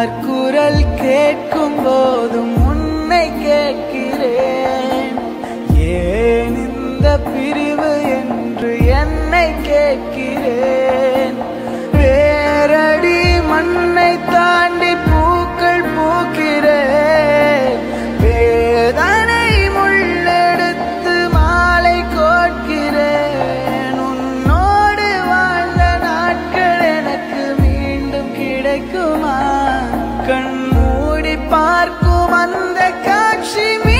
யார் குரல் கேட்கும் போதும் உன்னை கேட்கிறேன் ஏன் இந்த பிரிவு என்று என்னை கேட்கிறேன் வேரடி மண்ணை தாண்டி பூக்கள் பூக்கிறேன் வேதனை முள்ளெடுத்து மாலை கோட்கிறேன் உன்னோடு வாழ்ந்த நாட்கள் எனக்கு மீண்டும் கிடைக்குமா கண் மூடி பார்க்கும் அந்த காட்சி